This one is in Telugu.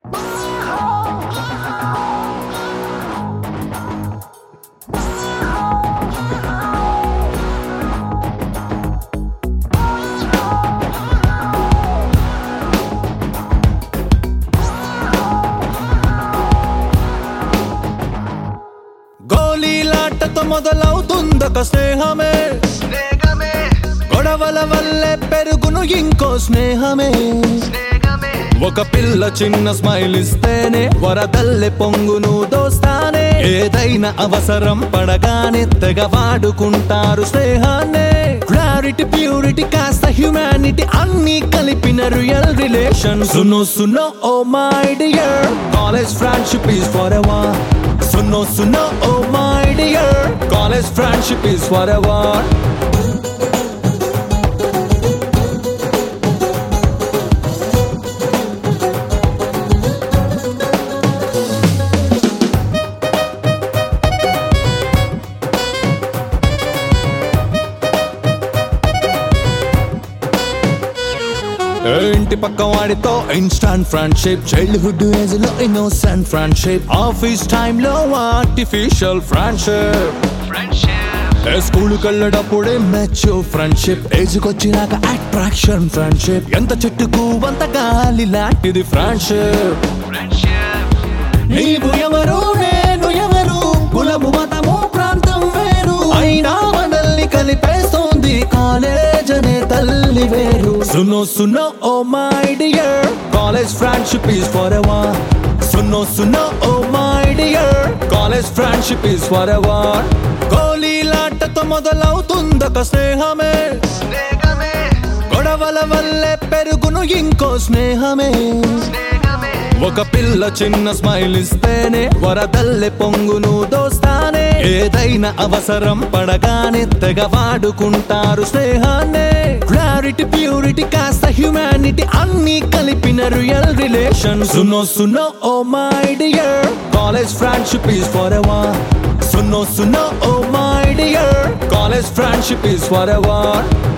గోళీలాటతో మొదలవుతుందొక స్నేహమే స్నేహమే గొడవల వల్లే పెరుగును ఇంకో స్నేహమే స్నేహమే ఒక పిల్ల చిన్న స్మైల్ ఇస్తేనే వరదల్లె పొంగును దోస్తానే ఏదైనా అవసరం పడగానే తెగ వాడుకుంటారు స్నేహాన్నే క్లారిటీ ప్యూరిటీ కాస్త హ్యుమానిటీ అన్ని కలిపిన రియల్ రిలేషన్ సునో సునో oh my dear college friendship is forever సునో సునో oh my dear college friendship is forever ఇంటి పక్క వాడితో ఇన్స్టాంట్ ఫ్రెండ్షిప్ చైల్డ్హుడ్ ఏజ్ లో ఇన్నోసెంట్ ఫ్రెండ్షిప్ ఆఫీస్ టైమ్ లో ఆర్టిఫిషియల్ ఫ్రెండ్షిప్ ఫ్రెండ్షిప్ స్కూల్ వెళ్ళేటప్పుడే మెచ్యూ ఫ్రెండ్షిప్ ఏజ్ వచ్చినాక అట్రాక్షన్ ఫ్రెండ్షిప్ ఎంత చెట్టుకు అంత గాలి లాంటిది ఫ్రెండ్షిప్ ఫ్రెండ్షిప్ నీవు ఎవరు నేను ఎవరు కులము మతము ప్రాంతం వేరు అయినా మనల్ని కలిపేస్తోంది కాలేజ్ అనే తల్లి వేరు సునో సునో oh my dear college friendship is forever సునో సునో oh my dear college friendship is forever గోళీలాటతో మొదలవుతుందొక స్నేహమే స్నేహమే గొడవల వల్లే పెరుగును ఇంకో స్నేహమే స్నేహమే ఒక పిల్ల చిన్న స్మైల్ ఇస్తేనే వరదల్లె పొంగును దోస్తానే ఏదైనా అవసరం పడగానే తెగ వాడుకుంటారు స్నేహాన్నే క్లారిటీ ప్యూరిటీ కాస్త హ్యుమానిటీ అన్ని కలిపిన రియల్ రిలేషన్ సునో సునో oh my dear college friendship is forever సునో సునో oh my dear college friendship is for ever